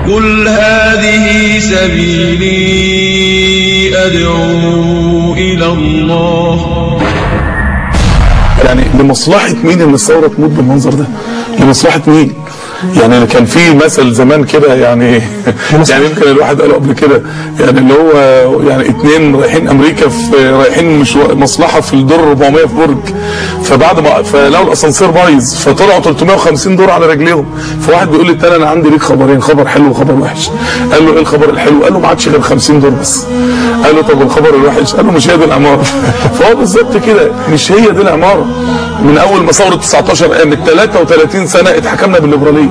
قل هذه سبيلي أدعو إلى الله يعني لمصلحة مين ان الثورة تموت بالمنظر ده لمصلحة مين يعني كان في مثل زمان كده يعني يعني يمكن الواحد قاله قبل كده يعني اللي هو يعني اتنين رايحين امريكا في رايحين مش مصلحه في الدور 400 في برج فبعد ما فلقوا الاسانسير بايظ فطلعوا 350 دور على رجليهم فواحد بيقول للتاني انا عندي ليك خبرين خبر حلو وخبر وحش قال له ايه الخبر الحلو قال له ما عادش غير 50 دور بس قال له طب الخبر الوحش قال له مش هي دي العماره فهو بالظبط كده مش هي دي العماره من اول ما ثوره 19 قامت 33 سنه اتحكمنا بالليبراليه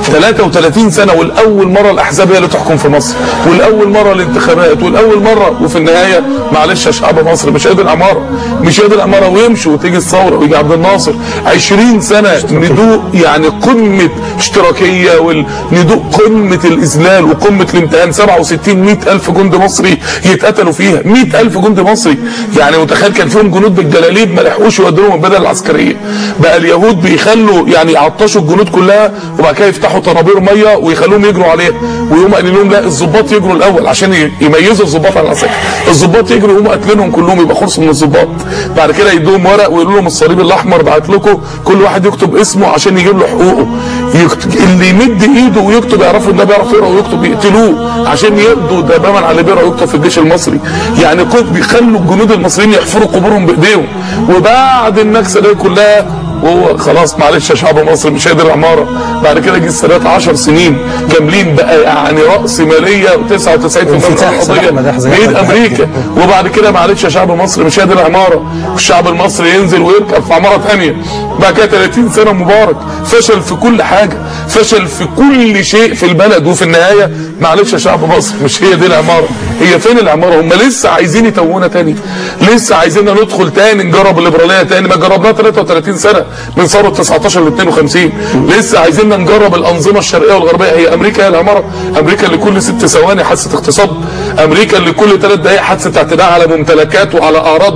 33 سنه والاول مره الاحزاب هي اللي تحكم في مصر والاول مره الانتخابات والاول مره وفي النهايه معلش يا شعب مصر مش قادر العماره مش قادر العماره ويمشوا وتيجي الثوره ويجي عبد الناصر 20 سنه ندوق يعني قمه اشتراكيه وندوق قمه الاذلال وقمه الامتهان 67 100 الف جندي مصري يتقتلوا فيها 100 الف جندي مصري يعني متخيل كان فيهم جنود بالجلاليب ما لحقوش يودوهم البدل العسكريه بقى اليهود بيخلوا يعني يعطشوا الجنود كلها وبعد كده يفتحوا طنابير ميه ويخلوهم يجروا عليها ويقوموا قايلين لهم لا الظباط يجروا الاول عشان يميزوا الظباط عن العساكر الظباط يجروا يقوموا قاتلينهم كلهم يبقى خلصوا من الظباط بعد كده يدوهم ورق ويقولوا لهم الصليب الاحمر بعت لكم كل واحد يكتب اسمه عشان يجيب له حقوقه يكتب اللي يمد ايده ويكتب يعرفوا ان ده بيعرف يقرا ويكتب يقتلوه عشان يقضوا تماما على اللي بيقرا ويكتب في الجيش المصري يعني كنت بيخلوا الجنود المصريين يحفروا قبورهم بايديهم وبعد النكسه دي كلها وهو خلاص معلش يا شعب مصر مش قادر عماره بعد كده جه السادات 10 سنين كاملين بقى يعني راس ماليه و99% من القضيه بايد امريكا وبعد كده معلش يا شعب مصر مش قادر عماره والشعب المصري ينزل ويركب في عماره ثانيه بعد كده 30 سنه مبارك فشل في كل حاجه فشل في كل شيء في البلد وفي النهايه معلش يا شعب مصر مش هي دي العماره هي فين العماره هم لسه عايزين يتوهونا تاني لسه عايزيننا ندخل تاني نجرب الليبراليه تاني ما جربناها 33 سنه من ثوره 19 ل 52 لسه عايزيننا نجرب الانظمه الشرقيه والغربيه هي امريكا هي العماره امريكا اللي كل ست ثواني حادثه اغتصاب امريكا اللي كل ثلاث دقائق حادثه اعتداء على ممتلكات وعلى اعراض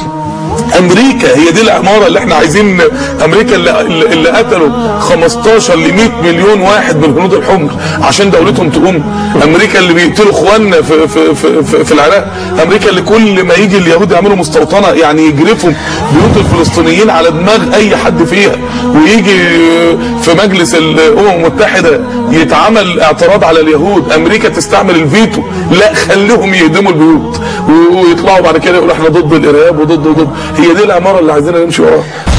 امريكا هي دي العماره اللي احنا عايزين امريكا اللي, اللي قتلوا 15 ل 100 مليون واحد من الهنود الحمر عشان دولتهم تقوم امريكا اللي بيقتلوا اخواننا في في في, في, في العراق امريكا اللي كل ما يجي اليهود يعملوا مستوطنه يعني يجرفوا بيوت الفلسطينيين على دماغ اي حد فيها ويجي في مجلس الامم المتحده يتعمل اعتراض على اليهود امريكا تستعمل الفيتو لا خليهم يهدموا البيوت ويطلعوا بعد كده يقولوا احنا ضد الارهاب وضد وضد هي دي العماره اللي عايزينها نمشي وراها